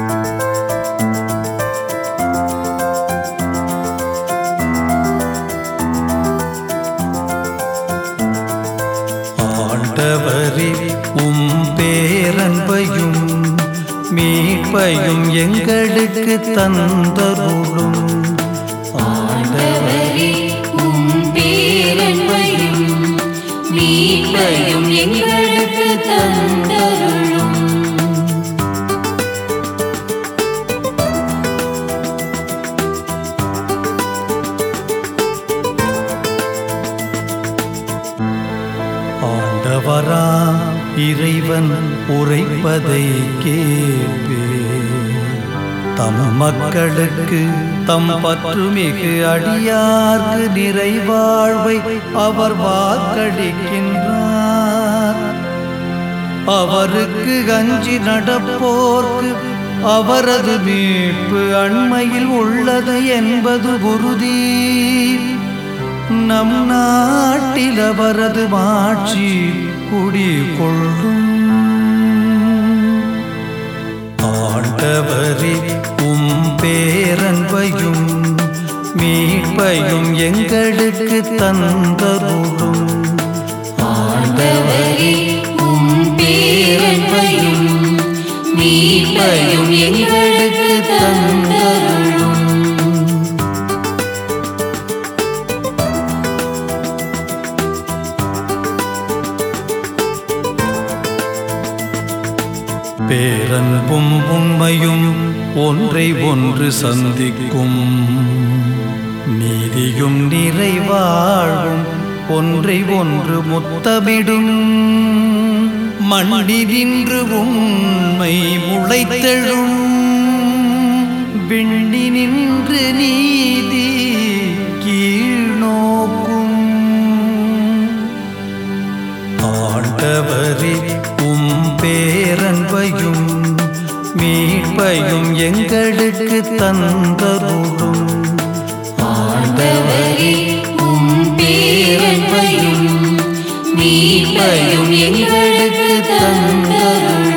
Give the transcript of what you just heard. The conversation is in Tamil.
ஆண்டவரே உம் பேரன்பையும் மீட்பையும் எங்களுக்கு தந்தருளும் ஆண்டவரே உம் பேரன்பையும் மீட்பையும் எங்களுக்கு தந்தருளும் ஆண்டவரா இறைவன் உரைப்பதை கேட்பே தம் மக்களுக்கு தம் பற்றுமிகு அடியார்க்கு நிறைவாழ்வை அவர் வாக்களிக்கின்றார் அவருக்கு அஞ்சி நடப்போர்க்கு அவரது மீட்பு அண்மையில் உள்ளது என்பது உறுதி நம் நாட்டில் அவரது மாட்சி குடிகொள்ளும் ஆண்டவரே உம் பேரன்பையும் மீட்பையும் எங்களுக்கு தந்தருளும் ஆண்டவரே உம் பேரன்பையும் மீட்பையும் எங்களுக்கு தந்தருளும் பேரன்பும் உண்மையும் ஒன்றை ஒன்று சந்திக்கும் நீதியும் நிறைவாழ்வும் ஒன்றை ஒன்று முத்தமிடும் மண்ணினின்று உண்மை முளைத்தெழும் விண்ணி நின்று நீதி கீழ்நோக்கும் ஆண்டவரே உம் பேரன்பையும் மீட்பையும் எங்களுக்கு தந்தருளும் ஆண்டவரே உம் பேரன்பையும் மீட்பையும் எங்களுக்கு தந்தருளும்